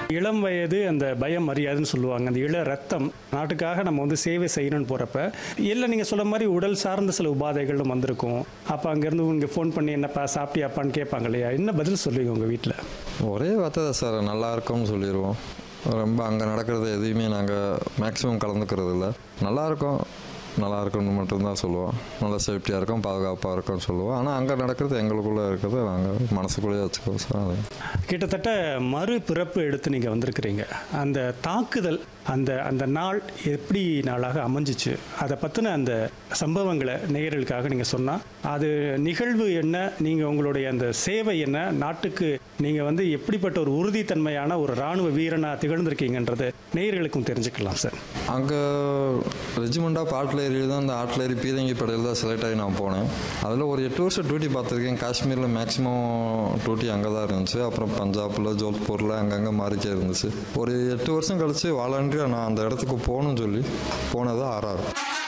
இளம் வயது அந்த பயம் மரியாதைன்னு சொல்லுவாங்க அந்த இள ரத்தம் நாட்டுக்காக நம்ம வந்து சேவை செய்யணும்னு போகிறப்ப இல்லை நீங்கள் சொல்ல மாதிரி உடல் சார்ந்த சில உபாதைகளும் வந்திருக்கும் அப்போ அங்கேருந்து இங்கே ஃபோன் பண்ணி என்னப்பா சாப்பிட்டியாப்பான்னு கேட்பாங்க இல்லையா என்ன பதில் சொல்லுவீங்க உங்கள் வீட்டில் ஒரே வார்த்தை தான் சார் நல்லா இருக்கும்னு சொல்லிடுவோம் ரொம்ப அங்கே நடக்கிறது எதையுமே நாங்கள் மேக்ஸிமம் கலந்துக்கிறது இல்லை நல்லா இருக்கும் நல்லா இருக்கும்னு மட்டும்தான் சொல்லுவோம் நல்லா சேஃப்டியாக இருக்கும் பாதுகாப்பாக இருக்கும்னு சொல்லுவோம் ஆனால் அங்கே நடக்கிறது எங்களுக்குள்ளே இருக்கிறது நாங்கள் மனசுக்குள்ளேயே வச்சுக்குவோம் சார் அது கிட்டத்தட்ட மறு பிறப்பு எடுத்து நீங்கள் வந்திருக்கிறீங்க அந்த தாக்குதல் அந்த அந்த நாள் எப்படி நாளாக அமைஞ்சிச்சு அதை பற்றின அந்த சம்பவங்களை நேயர்களுக்காக நீங்கள் சொன்னால் அது நிகழ்வு என்ன நீங்கள் உங்களுடைய அந்த சேவை என்ன நாட்டுக்கு நீங்கள் வந்து எப்படிப்பட்ட ஒரு உறுதித்தன்மையான ஒரு இராணுவ வீரனாக திகழ்ந்திருக்கீங்கன்றது நேயர்களுக்கும் தெரிஞ்சுக்கலாம் சார் அங்கே ரெஜிமெண்ட் ஆஃப் ஆர்ட்லரி தான் அந்த ஆர்ட்லரி பீரங்கி படையில் தான் செலக்ட் ஆகி நான் போனேன் அதில் ஒரு எட்டு வருஷம் டியூட்டி பார்த்துருக்கேன் காஷ்மீரில் மேக்ஸிமம் டியூட்டி அங்கே தான் இருந்துச்சு அப்புறம் பஞ்சாபில் ஜோத்பூரில் அங்கங்கே மாறிக்கே இருந்துச்சு ஒரு எட்டு வருஷம் கழிச்சு வாலண்டியாக நான் அந்த இடத்துக்கு போகணும்னு சொல்லி போனது ஆர்ஆர்